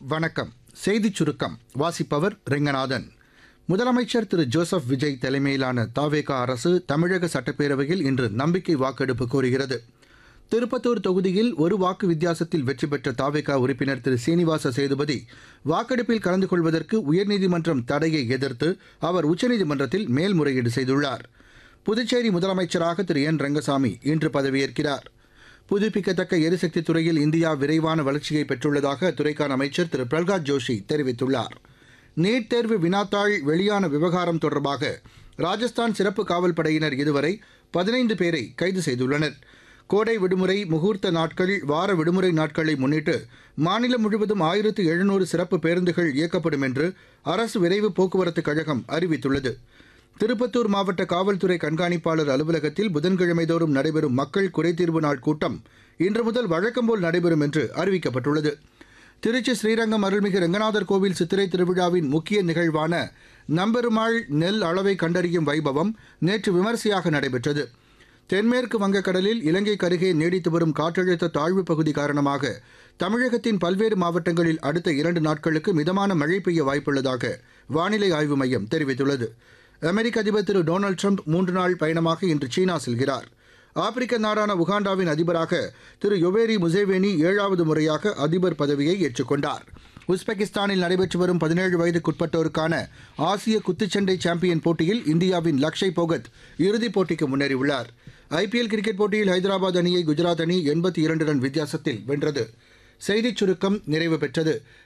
வணக்கம் செய்திச் சுருக்கம் வாசிப்பவர் ரெங்கநாதன் முதலமைச்சர் திரு ஜோசப் விஜய் தலைமையிலான தாவேகா அரசு தமிழக சட்டப்பேரவையில் இன்று நம்பிக்கை வாக்கெடுப்பு கோருகிறது திருப்பத்தூர் தொகுதியில் ஒரு வாக்கு வித்தியாசத்தில் வெற்றி பெற்ற தாவேகா உறுப்பினர் திரு சீனிவாச சேதுபதி வாக்கெடுப்பில் கலந்து கொள்வதற்கு உயர்நீதிமன்றம் தடையை எதிர்த்து அவர் உச்சநீதிமன்றத்தில் மேல்முறையீடு செய்துள்ளார் புதுச்சேரி முதலமைச்சராக திரு என் ரங்கசாமி இன்று பதவியேற்கிறார் புதுப்பிக்கத்தக்க எரிசக்தி துறையில் இந்தியா விரைவான வளர்ச்சியை பெற்றுள்ளதாக அத்துறைக்கான அமைச்சர் திரு பிரல்காத் ஜோஷி தெரிவித்துள்ளார் நீட் தேர்வு வினாத்தாள் வெளியான விவகாரம் தொடர்பாக ராஜஸ்தான் சிறப்பு காவல் படையினர் இதுவரை பதினைந்து பேரை கைது செய்துள்ளனர் கோடை விடுமுறை முகூர்த்த நாட்கள் வார விடுமுறை நாட்களை முன்னிட்டு மாநிலம் முழுவதும் ஆயிரத்து எழுநூறு சிறப்பு பேருந்துகள் இயக்கப்படும் என்று அரசு விரைவு போக்குவரத்துக் கழகம் அறிவித்துள்ளது திருப்பத்தூர் மாவட்ட காவல்துறை கண்காணிப்பாளர் அலுவலகத்தில் புதன்கிழமை தோறும் நடைபெறும் மக்கள் குறைதீர்வு நாள் கூட்டம் இன்று முதல் வழக்கம்போல் நடைபெறும் என்று அறிவிக்கப்பட்டுள்ளது திருச்சி ஸ்ரீரங்கம் அருள்மிகு ரங்கநாதர் கோவில் சித்திரை திருவிழாவின் முக்கிய நிகழ்வான நம்பெருமாள் நெல் அளவை கண்டறியும் வைபவம் நேற்று விமரிசையாக நடைபெற்றது தென்மேற்கு வங்கக்கடலில் இலங்கைக்கு அருகே நீடித்து வரும் காற்றழுத்த தாழ்வுப் பகுதி காரணமாக தமிழகத்தின் பல்வேறு மாவட்டங்களில் அடுத்த இரண்டு நாட்களுக்கு மிதமான மழை பெய்ய வாய்ப்புள்ளதாக வானிலை ஆய்வு மையம் தெரிவித்துள்ளது அமெரிக்க அதிபர் திரு டொனால்டு ட்ரம்ப் மூன்று நாள் பயணமாக இன்று சீனா செல்கிறார் ஆப்பிரிக்க நாடான உகாண்டாவின் அதிபராக திரு யொவேரி முசேவேனி ஏழாவது முறையாக அதிபர் பதவியை ஏற்றுக்கொண்டார் உஸ்பெகிஸ்தானில் நடைபெற்று வரும் பதினேழு வயதுக்குட்பட்டோருக்கான ஆசிய குத்துச்சண்டை சாம்பியன் போட்டியில் இந்தியாவின் லக்ஷய் போகத் இறுதிப் போட்டிக்கு முன்னேறியுள்ளார் ஐபிஎல் கிரிக்கெட் போட்டியில் ஹைதராபாத் அணியை குஜராத் அணி எண்பத்தி இரண்டு ரன் வித்தியாசத்தில் வென்றது செய்திச் சுருக்கம் நிறைவு பெற்றது